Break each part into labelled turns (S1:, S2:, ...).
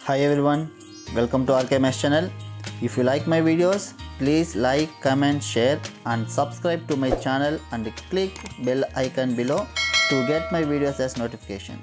S1: Hi everyone, welcome to RKMS channel. If you like my videos, please like, comment, share and subscribe to my channel and click bell icon below to get my videos as notification.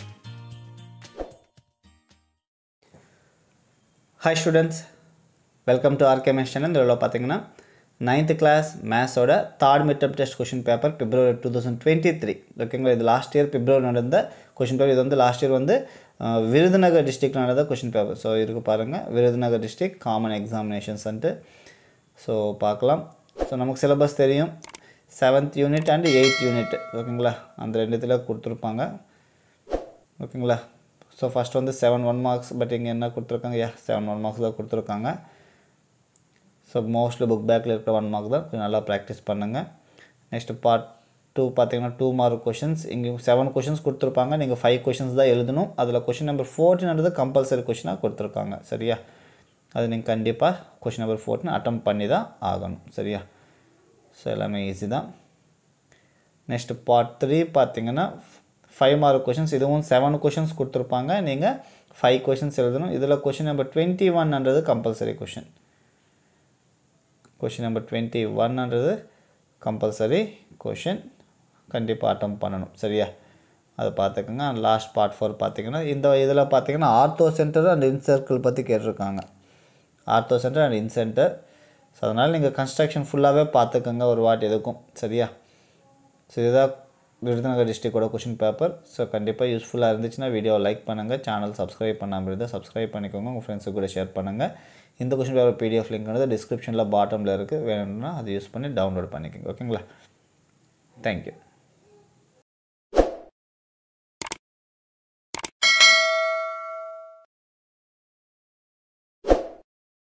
S2: Hi students welcome to RKMS channel இதில் பார்த்தீங்கன்னா ninth class மேத்ஸோட third midterm test question paper February two thousand twenty three ஓகேங்களா இது last year பிப்ரவரி நடந்த question paper இது வந்து last year வந்து ah, Virudhunagar district நடந்த கொஷின் பேப்பர் ஸோ இருக்கு பாருங்கள் விருதுநகர் டிஸ்ட்ரிக்ட் காமன் எக்ஸாமினேஷன்ஸ்ன்ட்டு ஸோ பார்க்கலாம் ஸோ நமக்கு சிலபஸ் தெரியும் seventh unit and eighth unit ஓகேங்களா அந்த ரெண்டுத்தில் கொடுத்துருப்பாங்க ஓகேங்களா ஸோ ஃபஸ்ட் வந்து செவன் ஒன் மார்க்ஸ் பட் இங்கே என்ன கொடுத்துருக்காங்க யா செவன் ஒன் மார்க்ஸ் தான் கொடுத்துருக்காங்க ஸோ மோஸ்ட்லி புக் பேக்கில் இருக்கிற ஒன் மார்க் தான் கொஞ்சம் நல்லா ப்ராக்டிஸ் பண்ணுங்கள் நெக்ஸ்ட் பார்ட் டூ பார்த்தீங்கன்னா டூ மார்க் கொஷின்ஸ் இங்கே செவன் கொஷின்ஸ் கொடுத்துருப்பாங்க நீங்கள் ஃபைவ் கொஷின்ஸ் தான் எழுதணும் அதில் கொஷின் நம்பர் ஃபோர்டீன்றது கம்பல்சரி கொஷினாக கொடுத்துருக்காங்க சரியா அது நீங்கள் கண்டிப்பாக கொஷின் நம்பர் ஃபோர்டீன் அட்டம் பண்ணி தான் ஆகணும் சரியா ஸோ எல்லாமே ஈஸி தான் நெக்ஸ்ட் பார்ட் த்ரீ பார்த்தீங்கன்னா ஃபைவ் மார்க் கொஷின்ஸ் இதுவும் செவன் கொஷின்ஸ் கொடுத்துருப்பாங்க நீங்கள் ஃபைவ் கொஷின்ஸ் எழுதணும் இதில் கொஷின் நம்பர் டுவெண்ட்டி ஒன்ன்றது compulsory question question number twenty ஒன்ன்றது கம்பல்சரி கொஷின் கண்டிப்பாக அட்டம் பண்ணணும் சரியா அதை பார்த்துக்கோங்க லாஸ்ட் பார்ட் ஃபோர் பார்த்தீங்கன்னா இந்த இதில் பார்த்தீங்கன்னா ஆர்த்தோ சென்டர் அண்ட் இன்சர்க்கிள் பற்றி கேட்டிருக்காங்க orthocentre and incentre so அதனால் நீங்கள் கன்ஸ்ட்ரக்ஷன் ஃபுல்லாகவே பார்த்துக்கோங்க ஒரு வாட்டி எதுக்கும் சரியா ஸோ இதுதான் விருதுநகர் டிஸ்ட்ரிக்டோட கொஷின் பேப்பர் ஸோ கண்டிப்பாக யூஸ்ஃபுல்லாக இருந்துச்சுன்னா வீடியோவை லைக் பண்ணுங்கள் சேனல் சப்ஸ்கிரைப் பண்ணாமல் இருந்தால் சப்ஸ்கிரைப் பண்ணிக்கோங்க உங்கள் ஃப்ரெண்ட்ஸுக்கு கூட ஷேர் பண்ணுங்கள் இந்த கொஷின் பேப்பர் பிடிஎஃப் லிங்க் வந்து டிஸ்கிரிப்ஷனில் பாட்டமில் இருக்குது வேணும்னா அதை யூஸ் பண்ணி டவுன்லோட் பண்ணிக்கோங்க ஓகேங்களா தேங்க்யூ